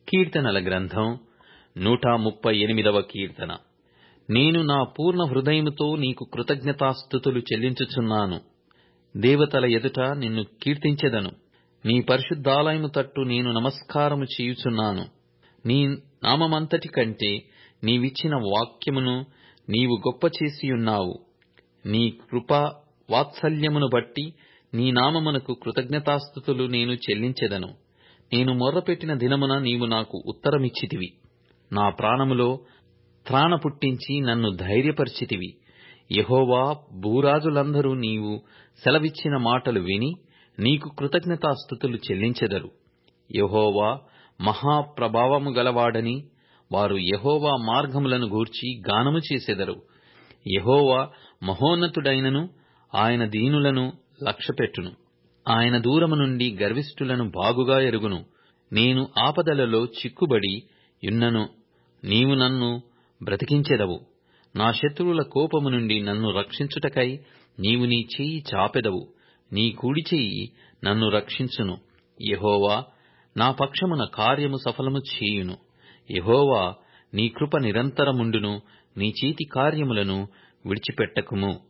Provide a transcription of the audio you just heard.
కీర్తనల గ్రంథం నూట ముప్పై ఎనిమిదవ కీర్తన నేను నా పూర్ణ హృదయముతో నీకు కృతజ్ఞతాస్థుతులు చెల్లించుచున్నాను దేవతల ఎదుట నిన్ను కీర్తించెదను నీ పరిశుద్ధాలయము తట్టు నేను నమస్కారము చేయుచున్నాను నీ నామమంతటి కంటే నీవిచ్చిన వాక్యమును నీవు గొప్ప చేసియున్నావు నీ కృపా వాత్సల్యమును బట్టి నీ నామమునకు కృతజ్ఞతాస్థుతులు నేను చెల్లించెదను నేను మొర్రపెట్టిన దినమున నీవు నాకు ఉత్తరమిచ్చితివి నా ప్రాణములో త్రాణ పుట్టించి నన్ను ధైర్యపరిచితివి యెహోవా భూరాజులందరూ నీవు సెలవిచ్చిన మాటలు విని నీకు కృతజ్ఞతాస్థుతులు చెల్లించెదరు యెహోవా మహాప్రభావము గలవాడని వారు యెహోవా మార్గములను గూర్చి గానము చేసెదరు యెహోవా మహోన్నతుడైనను ఆయన దీనులను లక్ష్యపెట్టును ఆయన దూరము నుండి గర్విష్ఠులను బాగుగా ఎరుగును నేను ఆపదలలో చిక్కుబడి యున్నను నీవు నన్ను బ్రతికించెదవు నా శత్రువుల కోపము నుండి నన్ను రక్షించుటకై నీవు నీ చెయ్యి చాపెదవు నీ కుడి చెయ్యి నన్ను రక్షించును యెహోవా నా పక్షమున కార్యము సఫలము చేయును యెహోవా నీ కృప నిరంతరముండును నీ చేతి కార్యములను విడిచిపెట్టకుము